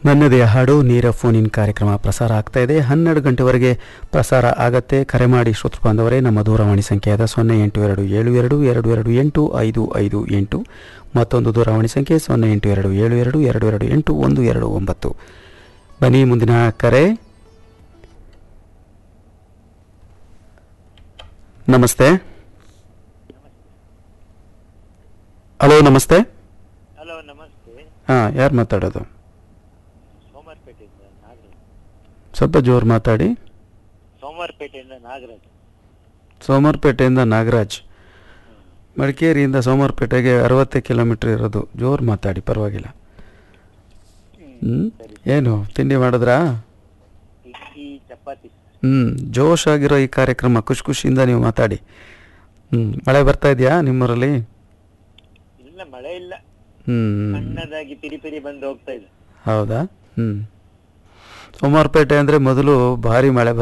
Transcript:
ನನ್ನದೇ ಹಾಡು ನೇರ ಫೋನ್ ಇನ್ ಕಾರ್ಯಕ್ರಮ ಪ್ರಸಾರ ಆಗ್ತಾ ಇದೆ ಹನ್ನೆರಡು ಗಂಟೆವರೆಗೆ ಪ್ರಸಾರ ಆಗತ್ತೆ ಕರೆ ಮಾಡಿ ಶ್ರೋತೃ ಬಾಂಧವರೇ ನಮ್ಮ ದೂರವಾಣಿ ಸಂಖ್ಯೆಯಾದ ಸೊನ್ನೆ ಎಂಟು ಎರಡು ಏಳು ಎರಡು ಎರಡು ಎರಡು ಎಂಟು ಐದು ಐದು ಎಂಟು ಮತ್ತೊಂದು ದೂರವಾಣಿ ಸಂಖ್ಯೆ ಸೊನ್ನೆ ಎಂಟು ಎರಡು ಏಳು ಎರಡು ಎರಡು ಎರಡು ಎಂಟು ಒಂದು ಎರಡು ಒಂಬತ್ತು ಬನ್ನಿ ಮುಂದಿನ ಕರೆ ನಮಸ್ತೆ ಹಲೋ ನಮಸ್ತೆ ಹಲೋ ನಮಸ್ತೆ ಹಾಂ ಯಾರು ಮಾತಾಡೋದು ಸೋಮವಾರಪೇಟೆಯಿಂದ ನಾಗರಾಜ್ ಸ್ವಲ್ಪ ಜೋರು ಮಾತಾಡಿ ಸೋಮವಾರಪೇಟೆಯಿಂದ ನಾಗರಾಜ್ ಸೋಮವಾರಪೇಟೆಯಿಂದ ನಾಗರಾಜ್ ಮಡಿಕೇರಿಯಿಂದ ಸೋಮವಾರಪೇಟೆಗೆ ಅರವತ್ತೇ ಕಿಲೋಮೀಟ್ರ್ ಇರೋದು ಜೋರು ಮಾತಾಡಿ ಪರವಾಗಿಲ್ಲ ಹ್ಞೂ ಏನು ತಿಂಡಿ ಮಾಡಿದ್ರಾ ಇಡ್ಲಿ ಚಪಾತಿ ಹ್ಞೂ ಜೋಶ್ ಆಗಿರೋ ಈ ಕಾರ್ಯಕ್ರಮ ಖುಷಿ ಖುಷಿಯಿಂದ ನೀವು ಮಾತಾಡಿ ಹ್ಞೂ ಮಳೆ ಬರ್ತಾ ಇದೆಯಾ ನಿಮ್ಮೂರಲ್ಲಿ ಇಲ್ಲ ಮಳೆ ಇಲ್ಲ ಹ್ಞೂ ಸಣ್ಣದಾಗಿ ಪಿರಿ ಪಿರಿ ಬಂದು ಹೋಗ್ತಾ ಇದೆ ಹೌದಾ ಹ್ಞೂ ಸೋಮವಾರಪೇಟೆ ಅಂದರೆ ಮೊದಲು ಭಾರಿ ಮಳೆ